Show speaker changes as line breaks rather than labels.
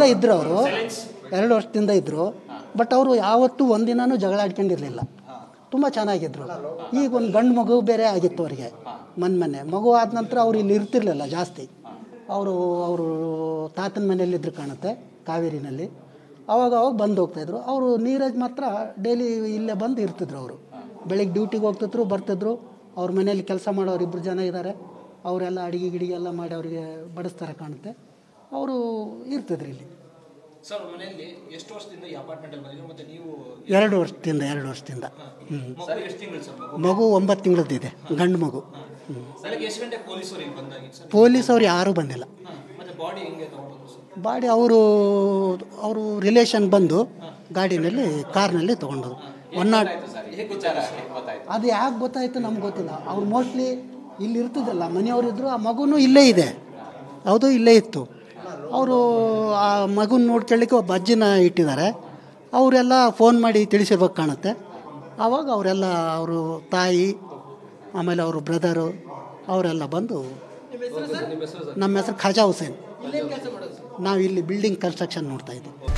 ವರ್ಷದಿಂದ ಇದ್ದರು ಅವರು ಎರಡು ವರ್ಷದಿಂದ ಇದ್ದರು ಬಟ್ ಅವರು ಯಾವತ್ತೂ ಒಂದಿನನೂ ಜಗಳ ಆಡ್ಕೊಂಡಿರಲಿಲ್ಲ ತುಂಬ ಚೆನ್ನಾಗಿದ್ರು ಈಗ ಒಂದು ಗಂಡು ಮಗು ಬೇರೆ ಆಗಿತ್ತು ಅವರಿಗೆ ಮೊನ್ನೆ ಮೊನ್ನೆ ಮಗು ಆದ ನಂತರ ಅವ್ರು ಇಲ್ಲಿ ಇರ್ತಿರ್ಲಿಲ್ಲ ಜಾಸ್ತಿ ಅವರು ಅವರು ತಾತನ ಮನೆಯಲ್ಲಿದ್ರು ಕಾಣುತ್ತೆ ಕಾವೇರಿನಲ್ಲಿ ಅವಾಗ ಅವಾಗ ಬಂದು ಹೋಗ್ತಾಯಿದ್ರು ಅವರು ನೀರಜ್ ಮಾತ್ರ ಡೈಲಿ ಇಲ್ಲೇ ಬಂದು ಇರ್ತಿದ್ರು ಅವರು ಬೆಳಿಗ್ಗೆ ಡ್ಯೂಟಿಗೆ ಹೋಗ್ತಿದ್ರು ಬರ್ತಿದ್ರು ಅವ್ರ ಮನೆಯಲ್ಲಿ ಕೆಲಸ ಮಾಡೋರು ಇಬ್ಬರು ಜನ ಇದ್ದಾರೆ ಅವರೆಲ್ಲ ಅಡಿಗೆ ಗಿಡಿಗೆ ಎಲ್ಲ ಮಾಡಿ ಅವರಿಗೆ ಬಡಿಸ್ತಾರೆ ಕಾಣುತ್ತೆ ಅವರು ಇರ್ತಿದ್ರು ಇಲ್ಲಿ
ಸರ್ ಮನೆಯಲ್ಲಿ ಎಷ್ಟು ವರ್ಷದಿಂದ ಈ ಅಪಾರ್ಟ್ಮೆಂಟ್ ಅಲ್ಲಿ ಬಂದಿದ್ರು ಮತ್ತೆ ನೀವು
ಎರಡು ವರ್ಷದಿಂದ ಎರಡು ವರ್ಷದಿಂದ ಹ್ಞೂ
ಮಗು ಎಷ್ಟು ತಿಂಗಳು ಸರ್ ಮಗು
ಮಗು ಒಂಬತ್ತು ತಿಂಗಳದ್ದಿದೆ ಗಂಡು ಮಗು ಹ್ಞೂ
ಬೆಳಗ್ಗೆ ಎಷ್ಟು ಗಂಟೆ ಪೊಲೀಸರು ಇಲ್ಲಿ ಬಂದಾಗಿತ್ತು ಸರ್
ಪೊಲೀಸ್ ಅವ್ರು ಯಾರೂ ಬಂದಿಲ್ಲ
ಹಾ, ಮತ್ತೆ ಬಾಡಿ ಹೆಂಗೆ ತಗೊಂಡೋದ್ರು ಸರ್
ಬಾಡಿ ಅವರು ಅವರು ರಿಲೇಷನ್ ಬಂದು ಗಾಡಿನಲ್ಲಿ ಕಾರ್ನಲ್ಲಿ ತೊಗೊಂಡೋದು ಒನ್ ನಾಟ್
ಹೇಗೆ ಗೊತ್ತಾಯ್ತು
ಅದು ಯಾಕೆ ಗೊತ್ತಾಯ್ತು ನಮ್ಗೆ ಗೊತ್ತಿಲ್ಲ ಅವ್ರು ಮೋಸ್ಟ್ಲಿ ಇಲ್ಲಿ ಇರ್ತಿದ್ರಲ್ಲ ಮನೆಯವರಿದ್ರು ಆ ಮಗುನೂ ಇಲ್ಲೇ ಇದೆ ಹೌದು ಇಲ್ಲೇ ಇತ್ತು ಅವರು ಆ ಮಗುನ ನೋಡ್ಕೊಳ್ಳಿಕ್ಕೆ ಒಬ್ಬ ಅಜ್ಜಿನ ಇಟ್ಟಿದ್ದಾರೆ ಅವರೆಲ್ಲ ಫೋನ್ ಮಾಡಿ ತಿಳಿಸಿರ್ಬೇಕು ಕಾಣುತ್ತೆ ಆವಾಗ ಅವರೆಲ್ಲ ಅವರು ತಾಯಿ ಆಮೇಲೆ ಅವರು ಬ್ರದರು ಅವರೆಲ್ಲ ಬಂದು ನಮ್ಮ ಹೆಸರು ಖಾಜಾ ಹುಸೇನ್ ನಾವು ಇಲ್ಲಿ ಬಿಲ್ಡಿಂಗ್ ಕನ್ಸ್ಟ್ರಕ್ಷನ್ ನೋಡ್ತಾ ಇದ್ದೀವಿ